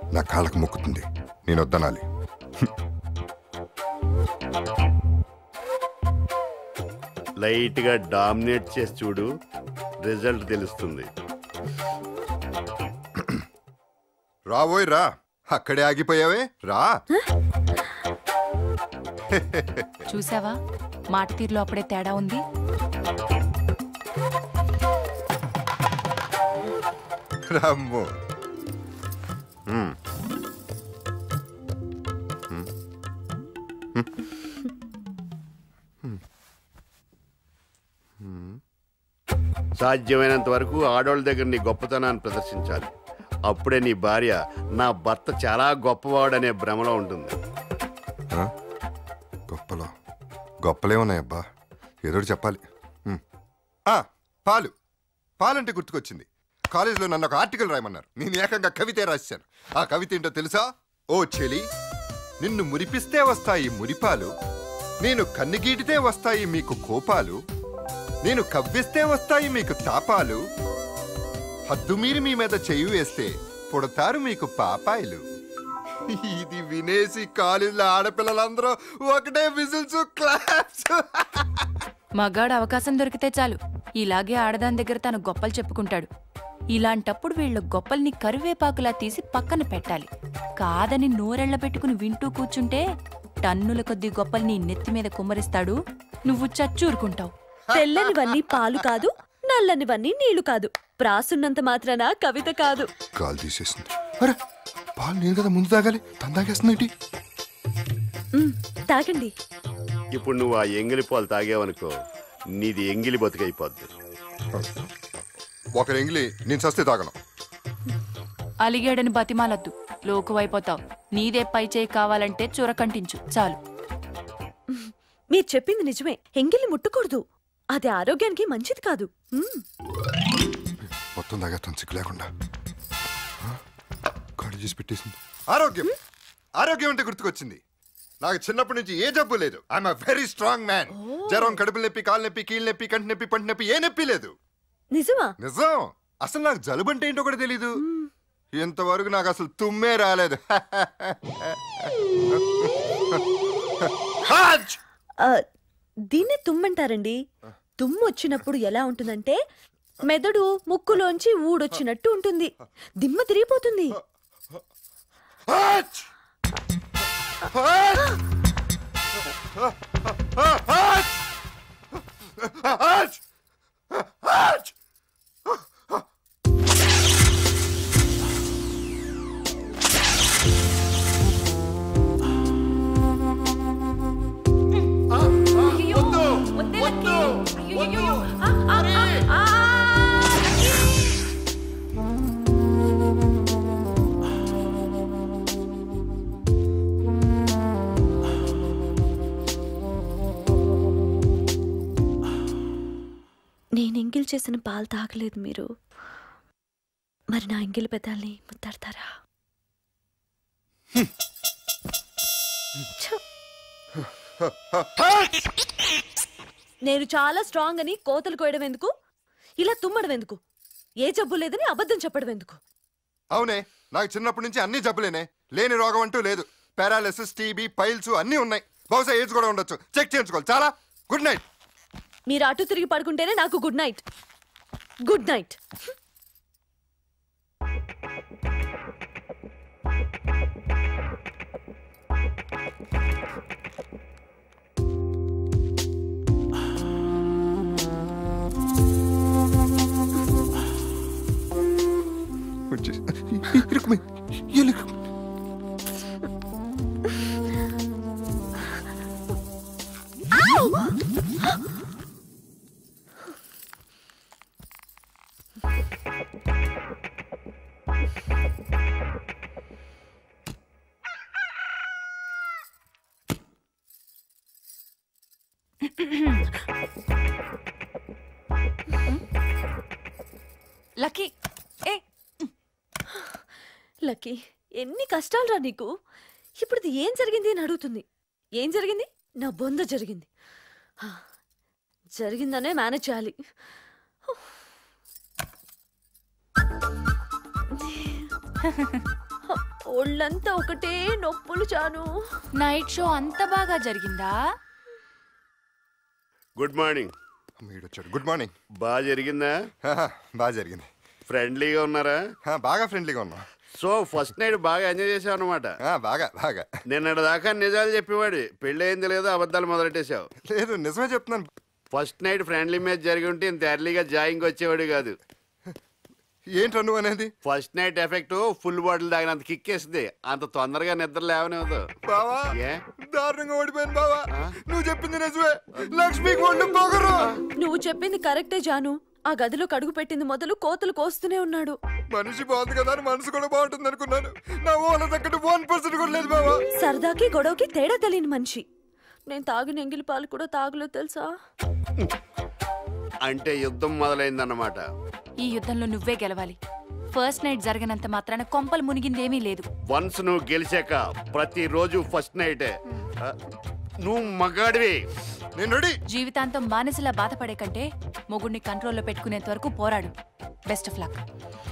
నా కాళ్ళకు మొక్కుతుంది నేను వద్దనాలి లైట్ గా డామినేట్ చేసి చూడు రిజల్ట్ తెలుస్తుంది రావోయ్ రా అక్కడే ఆగిపోయావే రా చూసావా మాట తీరులో అప్పుడే తేడా ఉంది రమ్ము మ్మ్. సాధ్యమైనంత వరకు ఆడవాళ్ళ దగ్గర నీ గొప్పతనాన్ని ప్రదర్శించాలి అప్పుడే నీ భార్య నా భర్త చాలా గొప్పవాడనే భ్రమలో ఉంటుంది ఆ? గొప్పలో గొప్పలే ఉన్నాయబ్బా ఏదో ఒకటి చెప్పాలి మ్మ్. ఆ, పాలు పాలంటే గుర్తుకొచ్చింది కాలేజీలో నన్ను ఒక ఆర్టికల్ రాయమన్నారు నేను ఏకంగా కవితే రాశాను ఆ కవిత ఏంటో తెలుసా ఓ చెలి నిన్ను మురిపిస్తే వస్తాయి మురిపాలు నేను కన్నుగీటితే వస్తాయి మీకు కోపాలు నేను కవ్విస్తే వస్తాయి మీకు తాపాలు హద్దు మీరి మీ మీద చెయ్యి వేస్తే పుడతారు మీకు పాపాయిలు ఇది వినేసి కాలేజీలో ఆడపిల్లలందరూ ఒకటే విజిల్స్ క్లాప్స్ మగాడు అవకాశం దొరికితే చాలు ఇలాగే ఆడదాని దగ్గర తను గొప్పలు చెప్పుకుంటాడు ఇలాంటప్పుడు వీళ్ళ గొప్పల్ని కరివేపాకులా తీసి పక్కన పెట్టాలి కాదని నోరెళ్ల పెట్టుకుని వింటూ కూర్చుంటే టన్నుల కొద్దీ గొప్పల్ని నెత్తి మీద కుమ్మరిస్తాడు నువ్వు చచ్చూరుకుంటావు తెల్లనివన్నీ పాలు కాదు నల్లనివన్నీ నీళ్లు కాదు ప్రాసున్నంత మాత్రాన కవిత కాదు కాలు తీసేసింది అరే పాలు నేను కదా ముందు తాగాలి తను తాగేస్తుంది మ్, తాగండి ఇప్పుడు నువ్వు ఆ ఎంగిలి పాలు తాగేవనుకో నీది ఎంగిలి బతుకైపోద్ది ఒకరు ఎంగిలి నేను సస్తే తాగను అలిగాడని బతిమాలద్దు లోకువైపోతావు నీదే పై చేయి కావాలంటే చురకంటించు చాలు మీరు చెప్పింది నిజమే ఎంగిల్ని ముట్టకూడదు అది ఆరోగ్యానికి మంచిది కాదు మ్, మొత్తం తాగేస్తాను సిగ్గు లేకుండా ఆ? కాళ్ళు చేసి పెట్టేసింది ఆరోగ్యం ఆరోగ్యం అంటే గుర్తుకొచ్చింది నాకు చిన్నప్పటి నుంచి ఏ జబ్బు లేదు ఐఎమ్ వెరీ స్ట్రాంగ్ మ్యాన్ జ్వరం కడుపు నొప్పి కాలు నొప్పి కీళ్ళ నొప్పి కంటి నొప్పి పంటి నొప్పి ఏ నొప్పి లేదు నిజమా నిజం అసలు నాకు జలుబు అంటే ఏంటో కూడా తెలీదు ఇంతవరకు నాకు అసలు తుమ్మే రాలేదు హాజ్! ఆ, దీన్నే తుమ్మంటారండి తుమ్ము వచ్చినప్పుడు ఎలా ఉంటుందంటే మెదడు ముక్కులోంచి ఊడొచ్చినట్టు ఉంటుంది దిమ్మ తిరిగిపోతుంది హాజ్! హాజ్! హాజ్! హాజ్! హాజ్! వద్దు! వద్దు! వద్దు! నేను ఎంగిల్ చేసిన పాలు తాగలేదు మీరు మరి నా ఎంగిల్ పెదాల్ని ముద్దాడతారా ఛ! నేను చాలా స్ట్రాంగ్ అని కోతలు కోయడం ఎందుకు ఇలా తుమ్మడం ఎందుకు ఏ జబ్బు లేదని అబద్ధం చెప్పడం ఎందుకు అవునే నాకు చిన్నప్పటి నుంచి అన్ని జబ్బులేనే లేని రోగం అంటూ లేదు పారాలిసిస్ టీబీ పైల్స్ అన్నీ ఉన్నాయి బహుశా ఏజ్ కూడా ఉండొచ్చు చెక్ చేయించుకోవాలి చాలా గుడ్ నైట్ మీరు అటు తిరిగి పడుకుంటేనే నాకు గుడ్ నైట్ గుడ్ నైట్ వచ్చేసి ఇరుక్కుమే ఎలుగు లక్కీ ఏ లక్కీ ఎన్ని కష్టాలురా నీకు ఇప్పుడు ఇది ఏం జరిగింది అని అడుగుతుంది ఏం జరిగింది నా బొంద జరిగింది హా, జరిగిందనే మేనేజ్ చేయాలి ఓ ఒళ్ళంతా ఒకటే నొప్పులు చాను నైట్ షో అంత బాగా జరిగిందా గుడ్ మార్నింగ్ మీరు వచ్చాడు గుడ్ మార్నింగ్ బాగా జరిగిందా బాగా జరిగింది ఫ్రెండ్లీగా ఉన్నారా హా, బాగా ఫ్రెండ్లీగా ఉన్నాం సో ఫస్ట్ నైట్ బాగా ఎంజాయ్ చేసావు అనమాట ఆ, బాగా బాగా నిన్నటి దాకా నిజాలు చెప్పేవాడు పెళ్ళి అయింది లేదో అబద్ధాలు మొదలెట్టేశావు లేదు నిజమే చెప్తున్నాను ఫస్ట్ నైట్ ఫ్రెండ్లీ మ్యాచ్ జరిగి ఉంటే ఇంత ఎర్లీగా జాయింగ్ వచ్చేవాడు కాదు ఏంట్రా నువ్వు అనేది first night effect full bottle తాగినంత కిక్కేస్తుంది అంత తొందరగా నిద్ర లేవనివ్వదు బావా ఏ దారుణంగా ఓడిపోయాను బావా నువ్వు చెప్పింది నిజమే లక్ష్మికి ఒళ్ళు పోగరు నువ్వు చెప్పింది కరెక్టే జాను ఆ గదిలో కడుగు పెట్టింది మొదలు కోతలు కోస్తూనే ఉన్నాడు మనిషి బాగుంది కదా అని మనసు కూడా బాగుంటుంది అనుకున్నాను నా ఓల తగ్గట్టు వన్ పర్సెంట్ కూడా లేదు బావా సరదాకి గొడవకి తేడా తెలియని మనిషి నేను తాగిన ఎంగిలి పాలు కూడా తాగలేదు తెలుసా అంటే యుద్ధం మొదలైందన్నమాట ఈ యుద్ధంలో నువ్వే గెలవాలి ఫస్ట్ నైట్ జరిగినంత మాత్రాన కొంపలు మునిగిందేమీ లేదు వన్స్ నువ్వు గెలిచాక ప్రతిరోజు ఫస్ట్ నైటే ఆ, నువ్వు మగాడివి నేను రెడీ జీవితాంతం మానసిలా బాధపడే కంటే మొగుడిని కంట్రోల్లో పెట్టుకునేంత వరకు పోరాడు బెస్ట్ ఆఫ్ లక్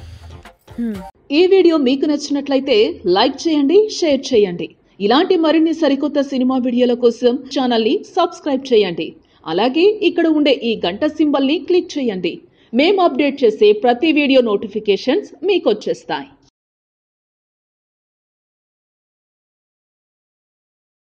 ఈ వీడియో మీకు నచ్చినట్లయితే లైక్ చేయండి షేర్ చేయండి ఇలాంటి మరిన్ని సరికొత్త సినిమా వీడియోల కోసం ఛానల్ని సబ్స్క్రైబ్ చేయండి అలాగే ఇక్కడ ఉండే ఈ గంట సింబల్ని క్లిక్ చేయండి మేము అప్డేట్ చేసే ప్రతి వీడియో నోటిఫికేషన్స్ మీకు వచ్చేస్తాయి